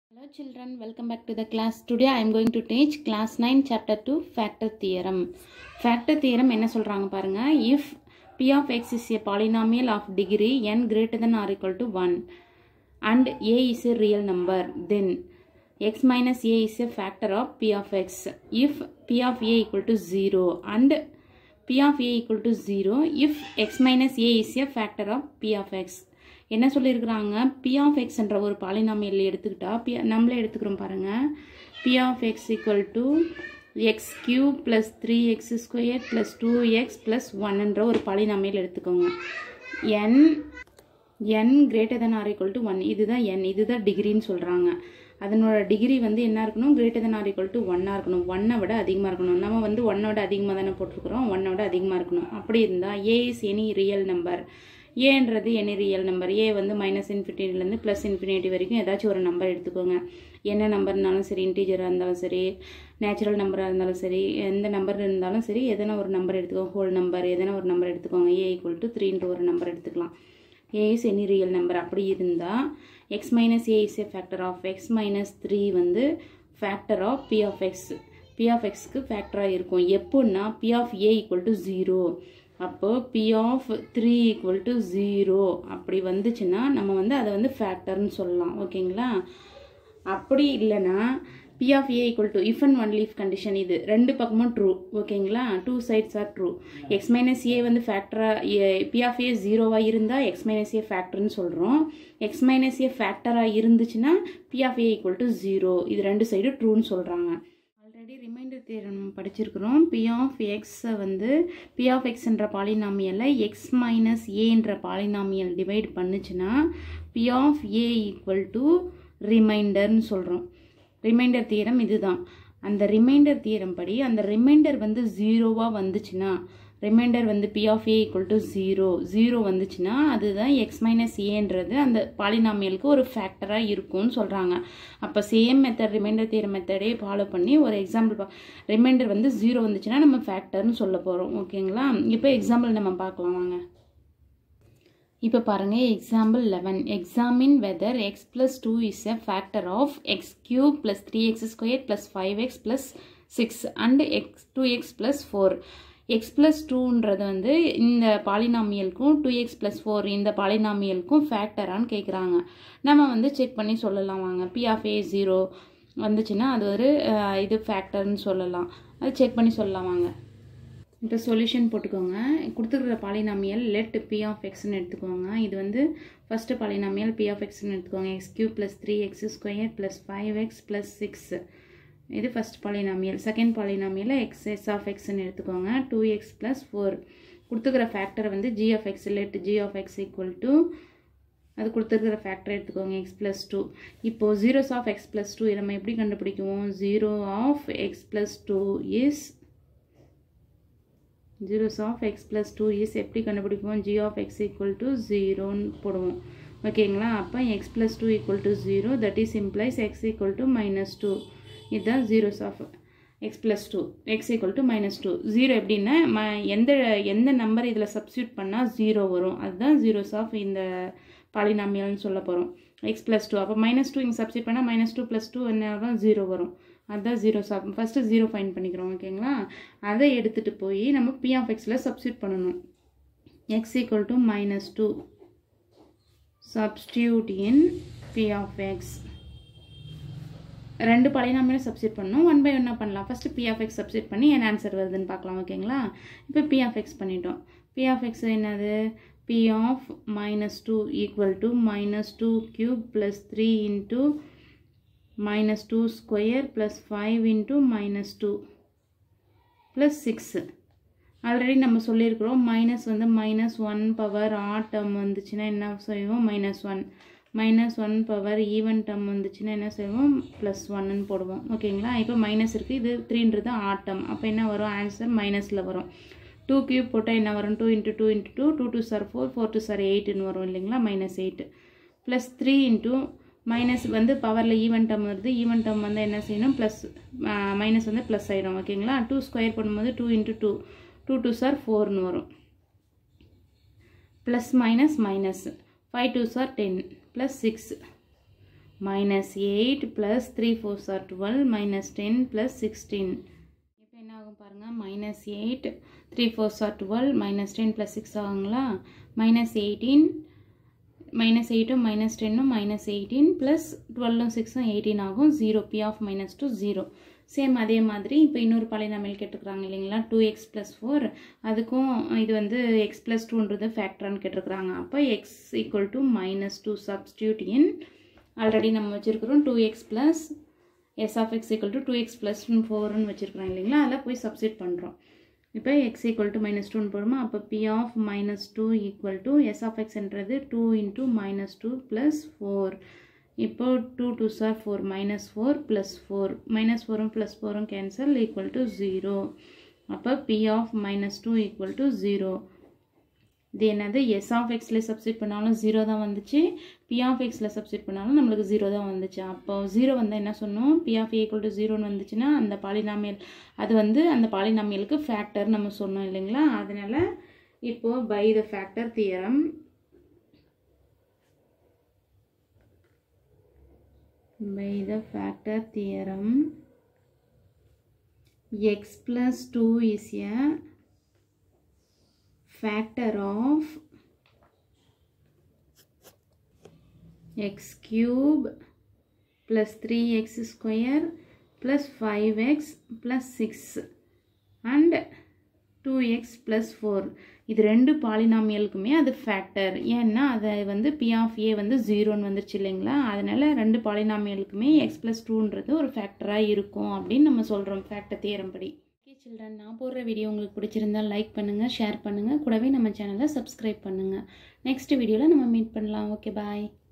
Hello children, welcome back to the class. Today I am going to teach class 9 chapter 2 factor theorem. Factor theorem என்ன சொல்றாங்க பாருங்க if p of x is a polynomial of degree n greater than or equal to 1 and a is a real number then x minus a is a factor of p of x if p of a equal to 0 and p of a equal to 0 if x minus a is a factor of p of x என்ன சொல்லியிருக்கிறாங்க B of எக்ஸ்ன்ற ஒரு polynomial எடுத்துக்கிட்டா B நம்மளே எடுத்துக்கிறோம் பாருங்கள் P of X equal to X cube plus three X square plus two X plus ஒன்ன்ற ஒரு polynomial எடுத்துக்கோங்க N N greater than or equal to one இதுதான் என் இதுதான் டிகிரின்னு சொல்கிறாங்க அதனோட டிகிரி வந்து என்ன இருக்கணும் greater than or equal to ஒன்னாக இருக்கணும் ஒன்னை விட அதிகமாக இருக்கணும் நம்ம வந்து ஒன்னை விட அதிகமாக தானே போட்டிருக்கிறோம் ஒன்னை விட அதிகமாக இருக்கணும் அப்படி இருந்தால் A is any real number ஏன்றது எனி ரியல் நம்பர் ஏ வந்து மைனஸ் இன்ஃபினிட்டிலேருந்து ப்ளஸ் இன்ஃபினிட்டி வரைக்கும் ஏதாச்சும் ஒரு நம்பர் எடுத்துக்கோங்க என்ன நம்பர்னாலும் சரி இன்டீஜராக இருந்தாலும் சரி நேச்சுரல் நம்பராக இருந்தாலும் சரி எந்த நம்பர் இருந்தாலும் சரி எதனா ஒரு நம்பர் எடுத்துக்கோங்க ஹோல் நம்பர் எதனா ஒரு நம்பர் எடுத்துக்கோங்க ஏ ஈக்குவல் டு த்ரீன்ற ஒரு நம்பர் எடுத்துக்கலாம் A is any real number அப்படி இருந்தால் X minus A is a factor of X minus three வந்து factor of P of X P of எக்ஸ்க்கு ஃபேக்டராக இருக்கும் எப்போன்னா P of A equal to zero அப்போ B of three equal to zero அப்படி வந்துச்சுன்னா நம்ம வந்து அதை வந்து ஃபேக்டர்னு சொல்லலாம் ஓகேங்களா அப்படி இல்லைன்னா P of A equal to if and only if condition இது ரெண்டு பக்கமும் ட்ரூ ஓகேங்களா two sides are true X minus A வந்து ஃபேக்டராக பி ஆஃப் ஏ ஜீரோவாக இருந்தால் எக்ஸ் மைனஸ் ஏ ஃபேக்டர்னு சொல்கிறோம் எக்ஸ் மைனஸ் ஏ ஃபேக்டராக இருந்துச்சுன்னா P of A equal to zero இது ரெண்டு சைடு ட்ரூன்னு சொல்கிறாங்க ஆல்ரெடி ரிமைண்டர் தேரம் படிச்சிருக்கிறோம் பி ஆஃப் எக்ஸை வந்து பி ஆஃப் எக்ஸ்ன்ற பாலினாமியலை எக்ஸ் மைனஸ் ஏன்ற பாலினாமியல் டிவைட் பண்ணுச்சுன்னா P of A equal to ரிமைண்டர்னு சொல்கிறோம் ரிமைண்டர் தியரம் இதுதான் அந்த ரிமைண்டர் தியரம் படி அந்த ரிமைண்டர் வந்து ஜீரோவாக வந்துச்சுன்னா ரிமைண்டர் வந்து P of A equal to zero zero வந்துச்சுன்னா அதுதான் எக்ஸ் மைனஸ் ஏன்றது அந்த பாலினாமியலுக்கு ஒரு ஃபேக்டராக இருக்கும்னு சொல்கிறாங்க அப்போ சேம் மெத்தட் ரிமைண்டர் தீர மெத்தடே ஃபாலோ பண்ணி ஒரு எக்ஸாம்பிள் ரிமைண்டர் வந்து ஜீரோ வந்துச்சுன்னா நம்ம ஃபேக்டர்னு சொல்ல போகிறோம் ஓகேங்களா இப்போ எக்ஸாம்பிள் நம்ம பார்க்கலாம் வாங்க இப்போ பாருங்கள் example eleven examine whether X plus two is a factor of X cube plus three X square plus five X plus six and X two X plus four X plus டூன்றது வந்து இந்த பாலினாமியலுக்கும் two X plus four இந்த பாலினாமியலுக்கும் ஃபேக்டரான்னு கேட்குறாங்க நம்ம வந்து check பண்ணி சொல்லலாம் வாங்க பி ஆஃப் ஏ ஜீரோ வந்துச்சுன்னா அது ஒரு இது ஃபேக்டர்னு சொல்லலாம் அது செக் பண்ணி சொல்லலாம் வாங்க இப்போ சொல்யூஷன் போட்டுக்கோங்க கொடுத்துருக்குற பாலினாமியல் லெட் பி ஆஃப் எக்ஸ்னு எடுத்துக்கோங்க இது வந்து ஃபஸ்ட்டு பாலினாமியல் பி ஆஃப் எக்ஸ்னு எடுத்துக்கோங்க X cube plus three X square plus five X plus six இது first polynomial second polynomial X S of எக்ஸ்ன்னு எடுத்துக்கோங்க டூ எக்ஸ் ப்ளஸ் ஃபோர் கொடுத்துக்கிற ஃபேக்டர் வந்து G of X let G of X equal to அது கொடுத்துருக்கிற factor எடுத்துக்கோங்க X plus two இப்போது zeros of X plus two நம்ம எப்படி கண்டுபிடிக்குவோம் zero of X plus two is zeros of X plus two is எப்படி கண்டுபிடிப்போம் G of X equal to ஜீரோன்னு போடுவோம் ஓகேங்களா அப்போ X plus two equal to zero that is implies X equal to minus two இதுதான் zeros of X plus two X equal to minus two zero எப்படின்னா ம எந்த எந்த நம்பர் இதில் சப்ஸ்டியூட் பண்ணால் ஜீரோ வரும் அதுதான் ஜீரோஸ் ஆஃப் இந்த பாலினாமியல்னு சொல்ல போகிறோம் எக்ஸ் ப்ளஸ் டூ அப்போ மைனஸ் டூ இங்கே சப்ஸ்டியூட் பண்ணால் மைனஸ் டூ ப்ளஸ் டூ என்ன வரும் ஜீரோ வரும் அதுதான் ஜீரோ சாப் ஃபஸ்ட்டு ஜீரோ ஃபைன் பண்ணிக்கிறோம் ஓகேங்களா அதை எடுத்துகிட்டு போய் நம்ம பி ஆஃப் எக்ஸில் சப்ஸ்டியூட் பண்ணணும் X equal to minus two substitute in P of X ரெண்டு பழையனாமையும் சப்ஸ்டியூட் பண்ணணும் ஒன் பை ஒன்னாக பண்ணலாம் first P of X substitute பண்ணி என்ன ஆன்சர் வருதுன்னு பார்க்கலாம் ஓகேங்களா இப்போ பி ஆஃப் எக்ஸ் பண்ணிட்டோம் பி ஆஃப் எக்ஸ் என்னது P of minus two equal to minus two cube plus three into minus 2 square plus 5 into minus 2 plus 6 already நம்ம சொல்லியிருக்கிறோம் மைனஸ் வந்து மைனஸ் ஒன் பவர் ஆ டேர்ம் வந்துச்சுன்னா என்ன செய்வோம் minus one minus one power even term வந்துச்சுன்னா என்ன செய்வோம் ப்ளஸ் ஒன்னு போடுவோம் ஓகேங்களா இப்போ மைனஸ் இருக்குது இது த்ரீன்றது ஆட்டம் அப்போ என்ன வரும் ஆன்சர் மைனஸில் வரும் டூ கியூப் போட்டால் என்ன வரும் two into two into two two two are four four two are எயிட்டுன்னு வரும் இல்லைங்களா minus eight plus three into minus வந்து பவரில் ஈவன் டேர்ம் வருது ஈவன் டேர்ம் வந்து என்ன செய்யணும் ப்ளஸ் மைனஸ் வந்து ப்ளஸ் ஆகிடும் ஓகேங்களா டூ ஸ்கொயர் பண்ணும்போது two into two two two are ஃபோர்னு வரும் plus minus minus five two are ten plus six minus eight plus three fours are twelve minus ten plus sixteen இப்போ என்ன ஆகும் பாருங்கள் minus eight three fours are twelve minus ten plus six ஆகுங்களா minus eighteen minus எயிட்டும் minus டென்னும் minus eighteen plus டுவெல்லும் சிக்ஸும் eighteen ஆகும் zero p of minus two zero same அதே மாதிரி இப்போ இன்னொரு பாலினாமியல் கேட்டிருக்கிறாங்க இல்லைங்களா டூ எக்ஸ் ப்ளஸ் ஃபோர் அதுக்கும் இது வந்து எக்ஸ் ப்ளஸ் டூன்றது ஃபேக்டரான்னு கேட்டிருக்கிறாங்க அப்போ x equal to minus two substitute in already நம்ம வச்சுருக்கிறோம் two X plus s of X equal to two X plus ஃபோர்னு வச்சுருக்கிறோம் இல்லைங்களா அதில் போய் சப்ஸ்டியூட் பண்ணுறோம் இப்போ எக்ஸ் ஈக்குவல் டு மைனஸ் டூன்னு போடுமா அப்போ B of minus two equal to s of எக்ஸ்ன்றது two into minus two plus four இப்போ two two are four minus four plus four minus ஃபோரும் ப்ளஸ் ஃபோரும் கேன்சல் ஈக்குவல் டு ஜீரோ அப்போ B of minus two equal to zero இது என்னது s of எக்ஸில் substitute பண்ணாலும் zero தான் வந்துச்சு பி ஆஃப் எக்ஸில் சப்ஸ்டியூட் பண்ணாலும் நம்மளுக்கு ஜீரோ தான் வந்துச்சு அப்போ ஜீரோ வந்தால் என்ன சொன்னோம் பி ஆஃப் ஈக்குவல் டு ஜீரோன்னு வந்துச்சுன்னா அந்த பாலினாமியல் அது வந்து அந்த பாலினாமியலுக்கு ஃபேக்டர் நம்ம சொன்னோம் இல்லைங்களா அதனால் இப்போது by the factor theorem by the factor theorem x plus 2 is a factor of x cube plus 3x square plus 5x plus 6 and 2x plus 4 இது ரெண்டு பாலினாமியலுக்குமே அது ஃபேக்டர் ஏன்னா அதை வந்து பி ஆஃப் ஏ வந்து ஜீரோன்னு வந்துருச்சு இல்லைங்களா அதனால் ரெண்டு பாலினாமியலுக்குமே எக்ஸ் ப்ளஸ் டூன்றது ஒரு ஃபேக்டராக இருக்கும் அப்படின்னு நம்ம சொல்கிறோம் ஃபேக்டர் தேரம் படி ஓகே சில்ட்ரன் நான் போடுற வீடியோ உங்களுக்கு பிடிச்சிருந்தால் லைக் பண்ணுங்கள் ஷேர் பண்ணுங்கள் கூடவே நம்ம சேனலை சப்ஸ்கிரைப் பண்ணுங்கள் நெக்ஸ்ட் வீடியோவில் நம்ம மீட் பண்ணலாம் ஓகே பாய்